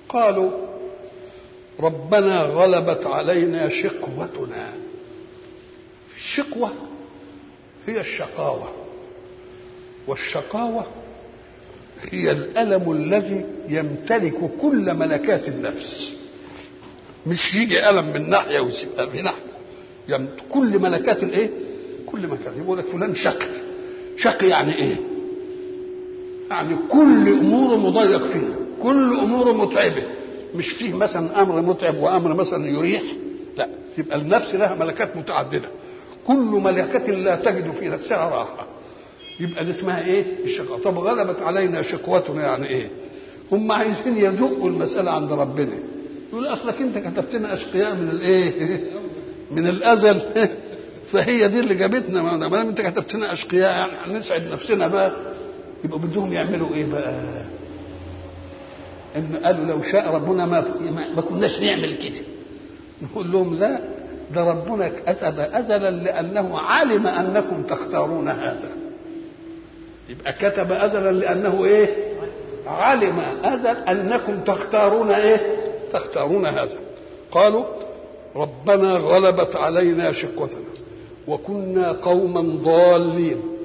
قالوا ربنا غلبت علينا شقوتنا الشقوة هي الشقاوة والشقاوة هي الألم الذي يمتلك كل ملكات النفس مش يجي ألم من ناحية ويسيبها في ناحية يمت كل ملكات الايه؟ كل ملكات يقول لك فلان شقي شقي يعني ايه؟ يعني كل اموره مضيق فيه كل اموره متعبه مش فيه مثلا امر متعب وامر مثلا يريح لا تبقى النفس لها ملكات متعدده كل ملكة لا تجد في نفسها راحة يبقى دي اسمها ايه الشقاء طب غلبت علينا شقوتنا يعني ايه هم عايزين يزقوا المسألة عند ربنا يقول اصلك انت كتبتنا اشقياء من الايه من الازل فهي دي اللي جابتنا ما دام انت كتبتنا اشقياء يعني هنسعد نفسنا بقى يبقى بدهم يعملوا ايه بقى ان قالوا لو شاء ربنا ما ما كناش نعمل كده نقول لهم لا ده ربنا كتب ازلا لانه علم انكم تختارون هذا يبقى كتب ازلا لانه ايه علم ازل انكم تختارون ايه تختارون هذا قالوا ربنا غلبت علينا شقوتنا وكنا قوما ضالين